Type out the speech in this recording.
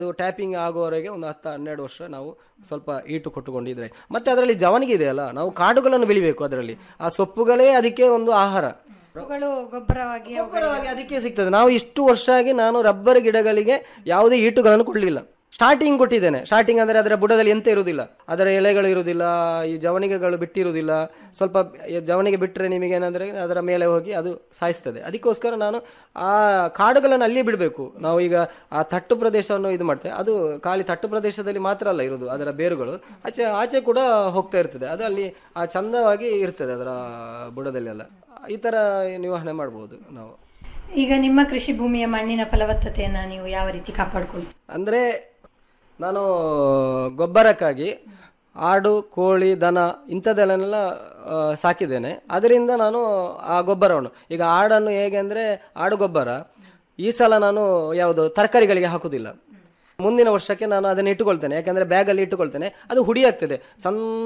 ಅದು ಟ್ಯಾಪಿಂಗ್ ಆಗುವವರೆಗೆ ಒಂದು ಹತ್ತು ಹನ್ನೆರಡು ವರ್ಷ ನಾವು ಸ್ವಲ್ಪ ಈಟು ಕೊಟ್ಟುಕೊಂಡಿದ್ರೆ ಮತ್ತೆ ಅದರಲ್ಲಿ ಜವನಿಗೆ ಇದೆಯಲ್ಲ ನಾವು ಕಾಡುಗಳನ್ನು ಬೆಳಿಬೇಕು ಅದರಲ್ಲಿ ಆ ಸೊಪ್ಪುಗಳೇ ಅದಕ್ಕೆ ಒಂದು ಆಹಾರ ಅವುಗಳು ಗೊಬ್ಬರವಾಗಿ ಗೊಬ್ಬರವಾಗಿ ಅದಕ್ಕೆ ಸಿಗ್ತದೆ ನಾವು ಇಷ್ಟು ವರ್ಷ ಆಗಿ ನಾನು ರಬ್ಬರ್ ಗಿಡಗಳಿಗೆ ಯಾವುದೇ ಈಟುಗಳನ್ನು ಕೊಡಲಿಲ್ಲ ಸ್ಟಾರ್ಟಿಂಗ್ ಕೊಟ್ಟಿದ್ದೇನೆ ಸ್ಟಾರ್ಟಿಂಗ್ ಅಂದರೆ ಅದರ ಬುಡದಲ್ಲಿ ಎಂತ ಇರುವುದಿಲ್ಲ ಅದರ ಎಲೆಗಳು ಇರುವುದಿಲ್ಲ ಈ ಜವನಿಗೆಗಳು ಬಿಟ್ಟಿರುವುದಿಲ್ಲ ಸ್ವಲ್ಪ ಜವನಿಗೆ ಬಿಟ್ಟರೆ ನಿಮಗೆ ಏನಂದ್ರೆ ಅದರ ಮೇಲೆ ಹೋಗಿ ಅದು ಸಾಯಿಸ್ತದೆ ಅದಕ್ಕೋಸ್ಕರ ನಾನು ಆ ಕಾಡುಗಳನ್ನು ಅಲ್ಲಿ ಬಿಡಬೇಕು ನಾವು ಈಗ ಆ ತಟ್ಟು ಪ್ರದೇಶವನ್ನು ಇದು ಮಾಡ್ತೇವೆ ಅದು ಖಾಲಿ ತಟ್ಟು ಪ್ರದೇಶದಲ್ಲಿ ಮಾತ್ರ ಅಲ್ಲ ಇರೋದು ಅದರ ಬೇರುಗಳು ಆಚೆ ಆಚೆ ಕೂಡ ಹೋಗ್ತಾ ಇರ್ತದೆ ಅದು ಅಲ್ಲಿ ಆ ಚಂದವಾಗಿ ಇರ್ತದೆ ಅದರ ಬುಡದಲ್ಲೆಲ್ಲ ಈ ಥರ ನಿರ್ವಹಣೆ ಮಾಡ್ಬೋದು ನಾವು ಈಗ ನಿಮ್ಮ ಕೃಷಿ ಭೂಮಿಯ ಮಣ್ಣಿನ ಫಲವತ್ತತೆಯನ್ನ ನೀವು ಯಾವ ರೀತಿ ಕಾಪಾಡ್ಕೊಳ್ತೀರಿ ಅಂದರೆ ನಾನು ಗೊಬ್ಬರಕ್ಕಾಗಿ ಆಡು ಕೋಳಿ ದನ ಇಂಥದ್ದೆಲ್ಲ ಆ, ಸಾಕಿದ್ದೇನೆ ಅದರಿಂದ ನಾನು ಆ ಗೊಬ್ಬರವನ್ನು ಈಗ ಆಡನ್ನು ಹೇಗೆ ಅಂದರೆ ಆಡು ಗೊಬ್ಬರ ಈ ಸಲ ನಾನು ಯಾವುದು ತರಕಾರಿಗಳಿಗೆ ಹಾಕುವುದಿಲ್ಲ ಮುಂದಿನ ವರ್ಷಕ್ಕೆ ನಾನು ಅದನ್ನು ಇಟ್ಟುಕೊಳ್ತೇನೆ ಯಾಕಂದರೆ ಬ್ಯಾಗಲ್ಲಿ ಇಟ್ಟುಕೊಳ್ತೇನೆ ಅದು ಹುಡಿ ಆಗ್ತದೆ ಸಣ್ಣ